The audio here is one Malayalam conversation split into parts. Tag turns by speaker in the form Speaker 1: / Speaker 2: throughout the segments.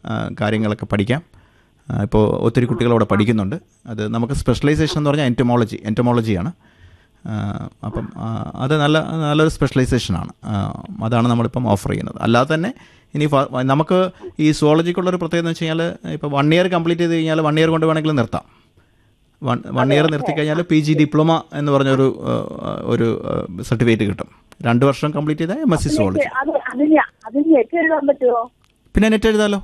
Speaker 1: ആ, കാര്യങ്ങളൊക്കെ പഠിക്കാം ഇപ്പോൾ ഒത്തിരി കുട്ടികൾ അവിടെ പഠിക്കുന്നുണ്ട് അത് നമുക്ക് സ്പെഷ്യലൈസേഷൻ എന്ന് പറഞ്ഞാൽ എൻറ്റമോളജി എൻറ്റമോളജിയാണ് അപ്പം ആ, അത് നല്ല നല്ലൊരു സ്പെഷ്യലൈസേഷനാണ് ആ, അതാണ് നമ്മളിപ്പം ഓഫർ ചെയ്യുന്നത് അല്ലാതെ തന്നെ ഇനി ഫ- നമുക്ക് ഈ സുവോളജിക്കുള്ളൊരു പ്രത്യേകത എന്ന് വെച്ച് കഴിഞ്ഞാൽ ഇപ്പോൾ വൺ ഇയർ കംപ്ലീറ്റ് ചെയ്ത് കഴിഞ്ഞാൽ വൺ ഇയർ കൊണ്ട് വേണമെങ്കിൽ നിർത്താം വൺ വൺ ഇയർ നിർത്തി കഴിഞ്ഞാൽ പി ജി ഡിപ്ലോമ എന്ന് പറഞ്ഞൊരു ആ, ഒരു സർട്ടിഫിക്കറ്റ് കിട്ടും രണ്ട് വർഷം കംപ്ലീറ്റ് ചെയ്താൽ എം എസ് സി സുവോളജി
Speaker 2: അത് അതിന് അതിന് നെറ്റ് എഴുതാൻ പറ്റുമോ
Speaker 1: പിന്നെ നെറ്റ് എഴുതാമല്ലോ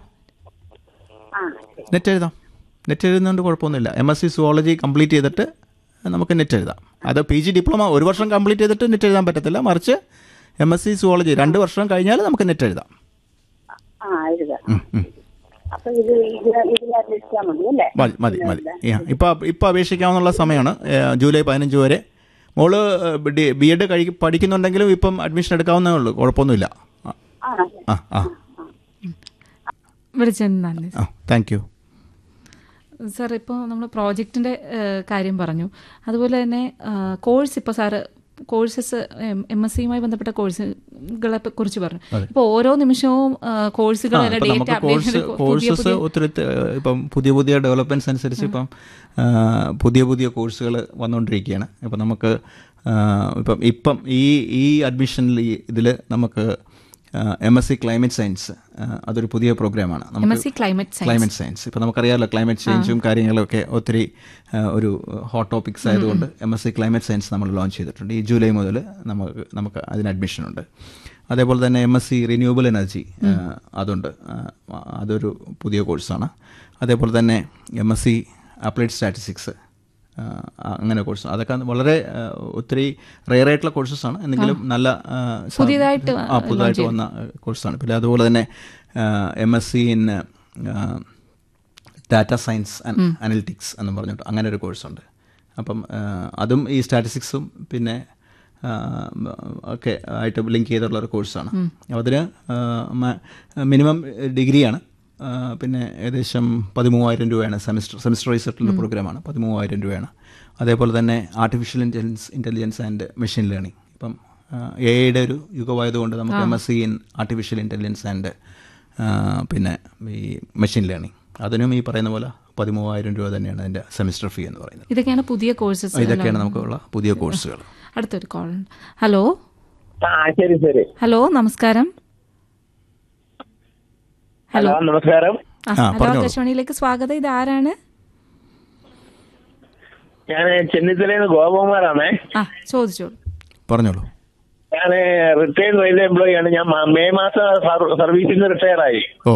Speaker 2: ആ
Speaker 1: നെറ്റ് എഴുതാം നെറ്റ് എഴുതുന്നതുകൊണ്ട് കുഴപ്പമൊന്നുമില്ല M S C zoology complete ചെയ്തിട്ട് നമുക്ക് നെറ്റ് എഴുതാം അത് പി ജി ഡിപ്ലോമ ഒരു വർഷം കംപ്ലീറ്റ് ചെയ്തിട്ട് നെറ്റ് എഴുതാൻ പറ്റത്തില്ല മറിച്ച് എം എസ് സി സുവോളജി രണ്ട് വർഷം കഴിഞ്ഞാൽ നമുക്ക് നെറ്റ് എഴുതാം
Speaker 2: ആ എഴുതാം
Speaker 1: ഉം, ഉം.
Speaker 2: അപ്പൊ ഇത് ഇത് ഇതിൽ അന്വേഷിച്ചാൽ മതി അല്ലേ
Speaker 1: മതി മതി മതി ഇപ്പോൾ ഇപ്പോൾ അപേക്ഷിക്കാവുന്ന സമയമാണ് ഏ, ജൂലൈ പതിനഞ്ച് വരെ മോള് ബി എഡ് കഴി പഠിക്കുന്നുണ്ടെങ്കിലും ഇപ്പം അഡ്മിഷൻ എടുക്കാവുന്നേ ഉള്ളൂ കുഴപ്പമൊന്നുമില്ല ആ,
Speaker 2: ആ
Speaker 1: ആ ആ
Speaker 3: വിളിച്ചതിന് നന്ദി
Speaker 1: ആ താങ്ക് യു
Speaker 3: സാർ ഇപ്പോൾ നമ്മൾ പ്രോജക്റ്റിൻ്റെ കാര്യം പറഞ്ഞു അതുപോലെ തന്നെ കോഴ്സ് ഇപ്പോൾ സാറ് കോഴ്സസ് എം എസ് സിയുമായി ബന്ധപ്പെട്ട കോഴ്സുകളെ കുറിച്ച് പറഞ്ഞു ഇപ്പോൾ ഓരോ നിമിഷവും കോഴ്സുകൾ
Speaker 1: ആ, ഇപ്പം നമുക്ക് കോഴ്സ് കോഴ്സസ് ഒത്തിരി ത- ഇപ്പം പുതിയ പുതിയ ഡെവലപ്മെൻറ്റ്സ് അനുസരിച്ച് ഇപ്പം ആ, പുതിയ പുതിയ കോഴ്സുകൾ വന്നുകൊണ്ടിരിക്കുകയാണ് ഇപ്പം നമുക്ക് ആ, ഇപ്പം ഇപ്പം ഈ ഈ അഡ്മിഷനിൽ ഇതിൽ നമുക്ക് M S C climate science അതൊരു പുതിയ പ്രോഗ്രാമാണ്
Speaker 3: M S C climate science
Speaker 1: climate science ഇപ്പോൾ നമുക്കറിയാമല്ലോ ക്ലൈമറ്റ് ചേഞ്ചും കാര്യങ്ങളൊക്കെ ഒത്തിരി ആ, ഒരു ഹോട്ട് ടോപ്പിക്സ് ആയതുകൊണ്ട് M S C climate science നമ്മൾ ലോഞ്ച് ചെയ്തിട്ടുണ്ട് ഈ ജൂലൈ മുതൽ നമുക്ക് നമുക്ക് അതിന് അഡ്മിഷനുണ്ട് അതേപോലെ തന്നെ M S C renewable energy അതുണ്ട് ആ, അതൊരു പുതിയ കോഴ്സാണ് അതേപോലെ തന്നെ M S C applied statistics അങ്ങനെ കോഴ്സ് അതൊക്കെ വളരെ ആ, ഒത്തിരി റെയർ ആയിട്ടുള്ള കോഴ്സസാണ് എന്തെങ്കിലും നല്ല ആ, സ-
Speaker 3: പുതിയതായിട്ട്
Speaker 1: ആ പുതുതായിട്ട് വന്ന കോഴ്സാണ് പിന്നെ അതുപോലെ തന്നെ M S C in data science and analytics എന്ന് പറഞ്ഞിട്ട് അങ്ങനെ ഒരു കോഴ്സുണ്ട് അപ്പം ആ, അതും ഈ സ്റ്റാറ്റിസ്റ്റിക്സും പിന്നെ ആ, ഒക്കെ ആയിട്ട് ലിങ്ക് ചെയ്തിട്ടുള്ള ഒരു കോഴ്സാണ് അപ്പോൾ അതിന് മിനിമം ഡിഗ്രിയാണ് ആ, പിന്നെ ഏകദേശം പതിമൂവായിരം രൂപയാണ് സെമിസ്റ്റർ സെമിസ്റ്റർ വൈസ് ആയിട്ടുള്ള പ്രോഗ്രാമാണ് പതിമൂവായിരം രൂപയാണ് അതേപോലെ തന്നെ artificial intelligence intelligence and machine learning ഇപ്പം എ ഐയുടെ ഒരു യുഗമായതുകൊണ്ട് നമുക്ക് M S C in artificial intelligence and പിന്നെ ഈ മെഷീൻ ലേണിംഗ് അതിനും ഈ പറയുന്ന പോലെ പതിമൂവായിരം രൂപ തന്നെയാണ് അതിൻ്റെ സെമിസ്റ്റർ ഫീ എന്ന് പറയുന്നത്
Speaker 3: ഇതൊക്കെയാണ് പുതിയ കോഴ്സസ്
Speaker 1: ഇതൊക്കെയാണ് നമുക്കുള്ള പുതിയ കോഴ്സുകൾ
Speaker 3: അടുത്തൊരു കോൾ ഹലോ
Speaker 4: ആ ശരി ശരി
Speaker 3: ഹലോ നമസ്കാരം ഹലോ
Speaker 4: ഹലോ നമസ്കാരം
Speaker 3: ആ,
Speaker 1: ആ,
Speaker 3: ഹലോ
Speaker 1: പറഞ്ഞോളൂ.
Speaker 3: ആകാശവാണിയിലേക്ക് സ്വാഗതം ഇത് ആരാണ്
Speaker 4: ഞാൻ ചെന്നിത്തലയിൽ ഗോപകുമാറാണേ
Speaker 3: ആ ചോദിച്ചോളൂ
Speaker 1: പറഞ്ഞോളൂ
Speaker 4: ഞാൻ റിട്ടയർഡ് റെയിൽവേ എംപ്ലോയി ആണ് ഞാൻ മ- മെയ് മാസം സർ- സർവീസിൽ നിന്ന് റിട്ടയർ ആയി
Speaker 1: ഓ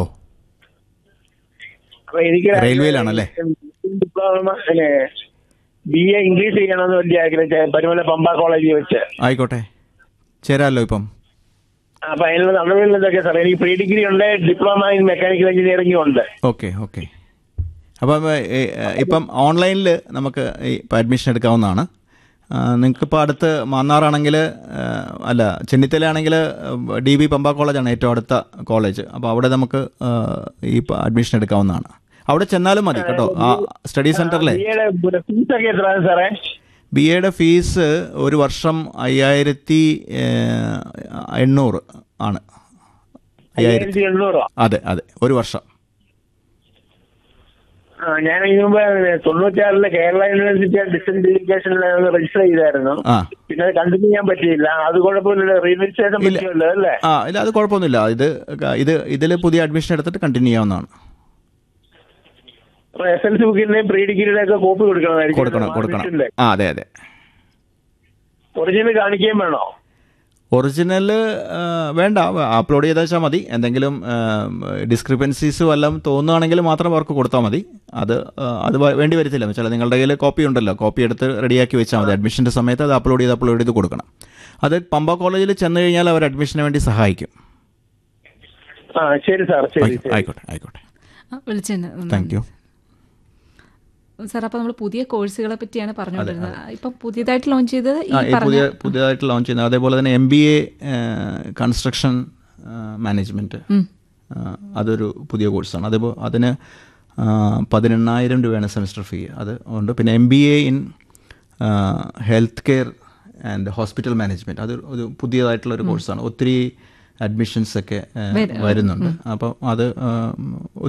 Speaker 4: അപ്പൊ എനിക്ക്
Speaker 1: റെയിൽവേയിലാണല്ലേ?
Speaker 4: ഡിപ്ലോമ ബി എ ഇംഗ്ലീഷ് ചെയ്യണമെന്ന് വലിയ ആഗ്രഹിച്ച പരുമല പമ്പ കോളേജിൽ വെച്ച്
Speaker 1: ആയിക്കോട്ടെ ചേരാമല്ലോ ഇപ്പം
Speaker 4: അപ്പൊ അതിനുള്ള നടപടികൾ എന്തൊക്കെ സാർ എനിക്ക് പ്രീ ഡിഗ്രി ഉണ്ട് ഡിപ്ലോമ ഇൻ മെക്കാനിക്കൽ എഞ്ചിനീയറിംഗും ഉണ്ട്
Speaker 1: ഓക്കെ ഓക്കെ അപ്പം ഏ, ഏ, ഇപ്പം ഓൺലൈനിൽ നമുക്ക് ഈ ഇപ്പം അഡ്മിഷൻ എടുക്കാവുന്നതാണ് നിങ്ങൾക്കിപ്പോൾ അടുത്ത് മാന്നാറാണെങ്കിൽ അല്ല ചെന്നിത്തലയാണെങ്കിൽ ഡി ബി പമ്പ കോളേജാണ് ഏറ്റവും അടുത്ത കോളേജ് അപ്പോൾ അവിടെ നമുക്ക് ആ, ഈ അഡ്മിഷൻ എടുക്കാവുന്നതാണ് അവിടെ ചെന്നാലും മതി കേട്ടോ ആ സ്റ്റഡി സെൻറ്ററിലെ
Speaker 4: ബി എയുടെ ഫീസ് ഒക്കെ എത്രയാണ് സാറേ
Speaker 1: ബി എയുടെ ഫീസ് ഒരു വർഷം അയ്യായിരത്തി ഏ, എണ്ണൂറ് ആണ് അയ്യായിരത്തി
Speaker 4: അയ്യായിരത്തി എണ്ണൂറോ
Speaker 1: അതെ അതെ ഒരു വർഷം
Speaker 4: ആ, ഞാൻ ഇതിനു മുമ്പ് തൊണ്ണൂറ്റാറിലെ കേരള യൂണിവേഴ്സിറ്റി ഡിസ്റ്റൻസ് എഡ്യൂക്കേഷനിൽ രജിസ്റ്റർ ചെയ്തായിരുന്നു
Speaker 1: ആ
Speaker 4: പിന്നെ അത് കണ്ടിന്യൂ ചെയ്യാൻ പറ്റിയില്ല അത് കുഴപ്പമില്ല റീരജിസ്ട്രേഷൻ
Speaker 1: ഇല്ല.
Speaker 4: പറ്റുമല്ലോ അല്ലേ
Speaker 1: ആ ഇല്ല അത് കുഴപ്പമൊന്നുമില്ല ഇത് ഇത് ഇതിൽ പുതിയ അഡ്മിഷൻ എടുത്തിട്ട് കണ്ടിന്യൂ ചെയ്യാവുന്നതാണ്
Speaker 4: എസ് എൽ സി ബുക്കിന്റെയും പ്രീ ഡിഗ്രിയുടെ ഒക്കെ കോപ്പി കൊടുക്കണമായിരിക്കും
Speaker 1: കൊടുക്കണം കൊടുക്കണം ആ അതെ അതെ
Speaker 4: ഒറിജിനൽ കാണിക്കുകയും വേണോ
Speaker 1: ഒറിജിനൽ വേണ്ട അപ്ലോഡ് ചെയ്താൽ വെച്ചാൽ മതി എന്തെങ്കിലും ഡിസ്ക്രിപ്പൻസീസ് വല്ലതും തോന്നുകയാണെങ്കിൽ മാത്രം അവർക്ക് കൊടുത്താൽ മതി അത് ആ, അത് വ- വേണ്ടി വരത്തില്ല എന്ന് വെച്ചാൽ നിങ്ങളുടെ കയ്യിൽ കോപ്പി ഉണ്ടല്ലോ കോപ്പി എടുത്ത് റെഡിയാക്കി വെച്ചാൽ മതി അഡ്മിഷൻ്റെ സമയത്ത് അത് അപ്ലോഡ് ചെയ്ത് അപ്ലോഡ് ചെയ്ത് കൊടുക്കണം അത് പമ്പ കോളേജിൽ ചെന്ന് കഴിഞ്ഞാൽ അവർ അഡ്മിഷന് വേണ്ടി സഹായിക്കും
Speaker 4: ആ ശരി സാർ ശരി
Speaker 1: ആയിക്കോട്ടെ
Speaker 4: ശരി
Speaker 1: ആയിക്കോട്ടെ ആയിക്കോട്ടെ
Speaker 3: വിളിച്ചതിന്
Speaker 1: താങ്ക് യു
Speaker 3: സാർ അപ്പോൾ നമ്മൾ പുതിയ കോഴ്സുകളെ പറ്റിയാണ് പറഞ്ഞുകൊണ്ടിരുന്നത് ഇപ്പം പുതിയതായിട്ട് ലോഞ്ച് ചെയ്തത് ഈ
Speaker 1: ആ ഈ
Speaker 3: പറഞ്ഞ
Speaker 1: പുതിയ പുതിയതായിട്ട് ലോഞ്ച് ചെയ്യുന്നത് അതേപോലെ തന്നെ M B A construction management അതൊരു പുതിയ കോഴ്സാണ് അതേപോലെ അതിന് ആ, പതിനെണ്ണായിരം രൂപയാണ് സെമിസ്റ്റർ ഫീ അത് ഉണ്ട് പിന്നെ M B A in health care and hospital management അത് ഒരു പുതിയതായിട്ടുള്ള ഒരു കോഴ്സാണ് ഒത്തിരി അഡ്മിഷൻസ് ഒക്കെ ആ, വരുന്നുണ്ട് അപ്പം അത് ആ,